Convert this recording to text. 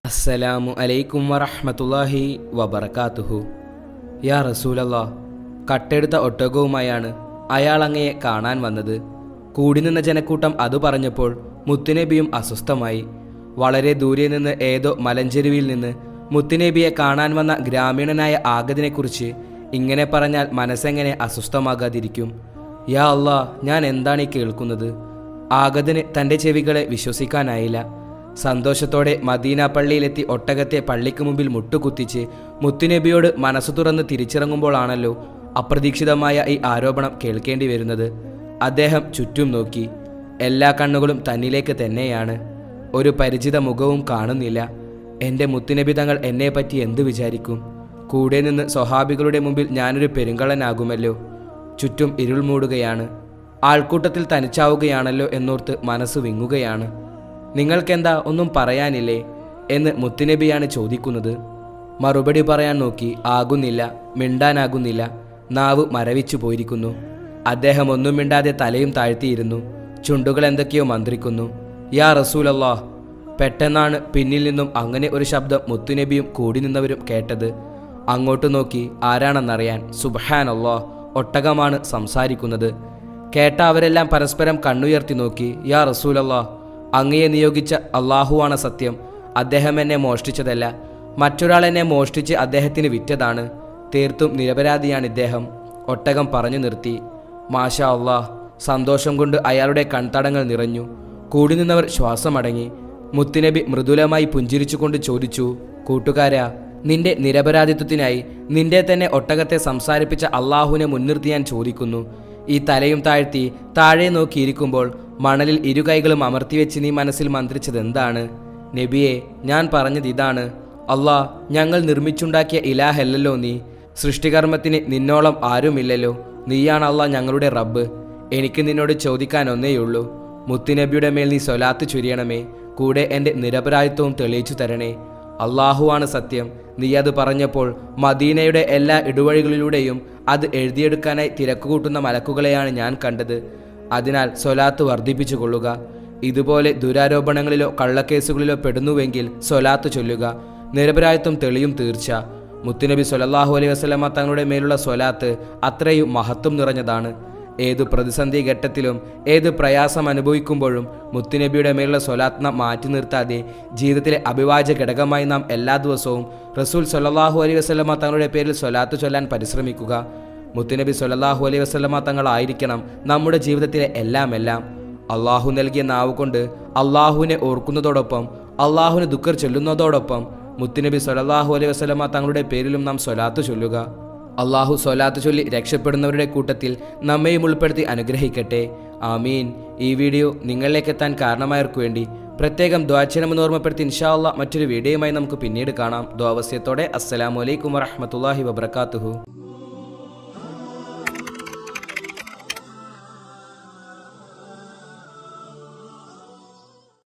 അസ്സലാമു അലൈക്കും വറഹ്മത്തുള്ളാഹി വബറകാതുഹു യാ റസൂലല്ലാ കട്ടെടുത്ത ഒട്ടകവുമായാണ് അയാൾ അങ്ങയെ കാണാൻ വന്നത് കൂടി നിന്ന ജനക്കൂട്ടം അത് പറഞ്ഞപ്പോൾ മുത്തുനബിയും അസ്വസ്ഥമായി വളരെ ദൂരെ നിന്ന് ഏതോ മലഞ്ചെരുവിൽ നിന്ന് മുത്തുനബിയെ കാണാൻ വന്ന ഗ്രാമീണനായ ആഗതിനെക്കുറിച്ച് ഇങ്ങനെ പറഞ്ഞാൽ മനസ്സെങ്ങനെ അസ്വസ്ഥമാകാതിരിക്കും യാ അല്ലാ ഞാൻ എന്താണ് ഈ കേൾക്കുന്നത് ആഗതിന് തൻ്റെ ചെവികളെ വിശ്വസിക്കാനായില്ല സന്തോഷത്തോടെ മദീന പള്ളിയിലെത്തി ഒട്ടകത്തെ പള്ളിക്ക് മുമ്പിൽ മുട്ടുകുത്തിച്ച് മുത്തുനബിയോട് മനസ്സു തുറന്ന് തിരിച്ചിറങ്ങുമ്പോഴാണല്ലോ അപ്രതീക്ഷിതമായ ഈ ആരോപണം കേൾക്കേണ്ടി വരുന്നത് അദ്ദേഹം ചുറ്റും നോക്കി എല്ലാ കണ്ണുകളും തന്നിലേക്ക് തന്നെയാണ് ഒരു പരിചിത മുഖവും കാണുന്നില്ല എൻ്റെ മുത്തുനബി തങ്ങൾ എന്നെപ്പറ്റി എന്തു വിചാരിക്കും കൂടെ നിന്ന് സ്വഹാബികളുടെ മുമ്പിൽ ഞാനൊരു പെരുങ്കളനാകുമല്ലോ ചുറ്റും ഇരുൾ മൂടുകയാണ് ആൾക്കൂട്ടത്തിൽ തനിച്ചാവുകയാണല്ലോ എന്നോർത്ത് മനസ്സ് വിങ്ങുകയാണ് നിങ്ങൾക്കെന്താ ഒന്നും പറയാനില്ലേ എന്ന് മുത്തുനബിയാണ് ചോദിക്കുന്നത് മറുപടി പറയാൻ നോക്കി ആകുന്നില്ല മിണ്ടാനാകുന്നില്ല നാവ് മരവിച്ചു പോയിരിക്കുന്നു അദ്ദേഹം ഒന്നും മിണ്ടാതെ തലയും താഴ്ത്തിയിരുന്നു ചുണ്ടുകൾ എന്തൊക്കെയോ മന്ത്രിക്കുന്നു യാ റസൂലല്ലാ പെട്ടെന്നാണ് പിന്നിൽ നിന്നും അങ്ങനെ ഒരു ശബ്ദം മുത്തുനബിയും കൂടി നിന്നവരും കേട്ടത് അങ്ങോട്ട് നോക്കി ആരാണെന്നറിയാൻ സുബ്ഹാനല്ലാ ഒട്ടകമാണ് സംസാരിക്കുന്നത് കേട്ട അവരെല്ലാം പരസ്പരം കണ്ണുയർത്തി നോക്കി യാ റസൂലല്ലാ അങ്ങയെ നിയോഗിച്ച അള്ളാഹുവാണ് സത്യം അദ്ദേഹം എന്നെ മോഷ്ടിച്ചതല്ല മറ്റൊരാൾ എന്നെ മോഷ്ടിച്ച് അദ്ദേഹത്തിന് വിറ്റതാണ് തീർത്തും നിരപരാധിയാണ് ഇദ്ദേഹം ഒട്ടകം പറഞ്ഞു നിർത്തി മാഷാ അള്ളാഹ് സന്തോഷം കൊണ്ട് അയാളുടെ കൺതടങ്ങൾ നിറഞ്ഞു കൂടി നിന്നവർ ശ്വാസമടങ്ങി മുത്തുനബി മൃദുലമായി പുഞ്ചിരിച്ചുകൊണ്ട് ചോദിച്ചു കൂട്ടുകാരാ നിന്റെ നിരപരാധിത്വത്തിനായി നിന്റെ തന്നെ ഒട്ടകത്തെ സംസാരിപ്പിച്ച അള്ളാഹുവിനെ മുൻനിർത്തി ഞാൻ ചോദിക്കുന്നു ഈ തലയും താഴ്ത്തി താഴെ നോക്കിയിരിക്കുമ്പോൾ മണലിൽ ഇരു കൈകളും അമർത്തിവെച്ച് നീ മനസ്സിൽ മന്ത്രിച്ചത് എന്താണ് നബിയെ ഞാൻ പറഞ്ഞത് ഇതാണ് അള്ളാ ഞങ്ങൾ നിർമ്മിച്ചുണ്ടാക്കിയ ഇലാഹല്ലല്ലോ നീ സൃഷ്ടികർമ്മത്തിന് നിന്നോളം ആരുമില്ലല്ലോ നീയാണ് അള്ളാ ഞങ്ങളുടെ റബ്ബ് എനിക്ക് നിന്നോട് ചോദിക്കാൻ ഒന്നേയുള്ളൂ മുത്തുനബിയുടെ മേൽ നീ സ്വലാത്ത് ചൊരിയണമേ കൂടെ എൻ്റെ നിരപരാധിത്വവും തെളിയിച്ചു തരണേ അള്ളാഹുവാണ് സത്യം നീ അത് പറഞ്ഞപ്പോൾ മദീനയുടെ എല്ലാ ഇടവഴികളിലൂടെയും അത് എഴുതിയെടുക്കാനായി തിരക്കുകൂട്ടുന്ന മലക്കുകളെയാണ് ഞാൻ കണ്ടത് അതിനാൽ സ്വലാത്ത് വർദ്ധിപ്പിച്ചു കൊള്ളുക ഇതുപോലെ ദുരാരോപണങ്ങളിലോ കള്ളക്കേസുകളിലോ പെടുന്നുവെങ്കിൽ സ്വലാത്ത് ചൊല്ലുക നിരപരാധിത്വം തെളിയും തീർച്ച മുത്തുനബി സൊലല്ലാഹു അലൈഹി വസ്ലമ തങ്ങളുടെ മേലുള്ള സ്വലാത്ത് അത്രയും മഹത്വം നിറഞ്ഞതാണ് ഏതു പ്രതിസന്ധി ഘട്ടത്തിലും ഏത് പ്രയാസം അനുഭവിക്കുമ്പോഴും മുത്തുനബിയുടെ മേലുള്ള സ്വലാത്ത് നാം മാറ്റി നിർത്താതെ ജീവിതത്തിലെ അഭിവാജ്യ ഘടകമായി നാം എല്ലാ ദിവസവും റസൂൽ സൊല്ലാഹു അലൈഹി വസ്ലമ തങ്ങളുടെ പേരിൽ സ്വലാത്ത് ചൊല്ലാൻ പരിശ്രമിക്കുക മുത്തുനബി സൊല്ലാഹു അലൈഹി വസ്ലമ തങ്ങളായിരിക്കണം നമ്മുടെ ജീവിതത്തിലെ എല്ലാം എല്ലാം അള്ളാഹു നൽകിയ നാവ് കൊണ്ട് അള്ളാഹുവിനെ ഓർക്കുന്നതോടൊപ്പം അള്ളാഹുവിന് ദുഃഖർ ചൊല്ലുന്നതോടൊപ്പം മുത്തുനബി സൊല്ലാഹു അലൈഹി വസ്ലമ തങ്ങളുടെ പേരിലും നാം സ്വലാത്ത് ചൊല്ലുക അള്ളാഹു സ്വലാത്ത് ചൊല്ലി രക്ഷപ്പെടുന്നവരുടെ കൂട്ടത്തിൽ നമ്മയും ഉൾപ്പെടുത്തി അനുഗ്രഹിക്കട്ടെ ആമീൻ ഈ വീഡിയോ നിങ്ങളിലേക്ക് എത്താൻ കാരണമായവർക്ക് വേണ്ടി പ്രത്യേകം ദ്വാചനമെന്ന് ഓർമ്മപ്പെടുത്തി ഇൻഷാ അള്ളാഹ് മറ്റൊരു വീഡിയോയുമായി നമുക്ക് പിന്നീട് കാണാം ദ്വാവസ്യത്തോടെ അസ്സലാമു അലൈക്കും വറഹമത്തല്ലാഹി വബർക്കാത്തുഹു